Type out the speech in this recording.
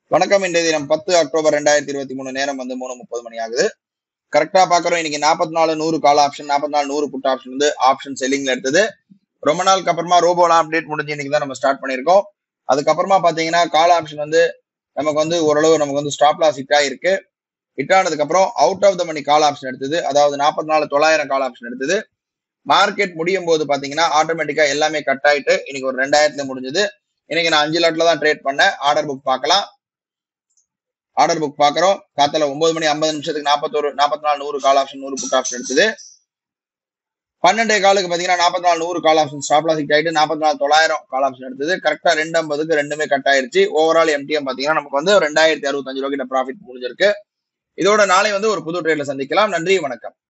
வணக்கம் இன்றைய தினம் பத்து அக்டோபர் ரெண்டாயிரத்தி இருபத்தி மூணு நேரம் வந்து மூணு முப்பது மணி ஆகுது கரெக்டா பாக்குறோம் இன்னைக்கு நாற்பத்தி நாலு நூறு கால் ஆப்ஷன் நாற்பத்தி நாலு நூறு புட் ஆப்ஷன் வந்து ஆப்ஷன் செல்லிங்ல எடுத்தது ரொம்ப நாளுக்கு அப்புறமா ரோபோலாம் அப்டேட் முடிஞ்சு இன்னைக்கு தான் நம்ம ஸ்டார்ட் பண்ணியிருக்கோம் அதுக்கப்புறமா பாத்தீங்கன்னா கால் ஆப்ஷன் வந்து நமக்கு வந்து ஓரளவு நமக்கு வந்து ஸ்டாப் லாஸ் ஹிட் ஆயிருக்கு ஹிட் ஆனதுக்கு அப்புறம் out of the money call option எடுத்தது அதாவது நாற்பத்தி நாலு தொள்ளாயிரம் கால் ஆப்ஷன் எடுத்தது மார்க்கெட் முடியும் போது பாத்தீங்கன்னா ஆட்டோமேட்டிக்கா எல்லாமே கட் ஆயிட்டு இன்னைக்கு ஒரு ரெண்டாயிரத்துல முடிஞ்சது இன்னைக்கு நான் அஞ்சு லாட்ல தான் ட்ரேட் பண்ணேன் ஆர்டர் புக் பார்க்கலாம் ஆர்டர் புக் பாக்குறோம் காத்தால ஒன்பது மணி ஐம்பது நிமிஷத்துக்கு நாற்பத்தோரு நாற்பத்தி நாலு நூறு கால் ஆப்ஷன் நூறு புட் ஆப்ஷன் எடுத்தது பன்னெண்டே காலுக்கு பாத்தீங்கன்னா நாற்பத்தி நாலு நூறு கால் ஆப்ஷன் ஸ்டாப் லாஸ் ஆயிட்டு நாற்பத்தி நாலு தொள்ளாயிரம் கால் ஆப்ஷன் எடுத்தது கரெக்டா ரெண்டு ஐம்பதுக்கு ரெண்டுமே கட் ஆயிருச்சு ஓவரால் எம்டிஎம் பாத்தீங்கன்னா நமக்கு வந்து ரெண்டாயிரத்தி அறுபத்தஞ்சு ரூபாய்க்கு ப்ராஃபிட் முடிஞ்சிருக்கு இதோட நாளை வந்து ஒரு புது ட்ரேட்ல சந்திக்கலாம் நன்றி வணக்கம்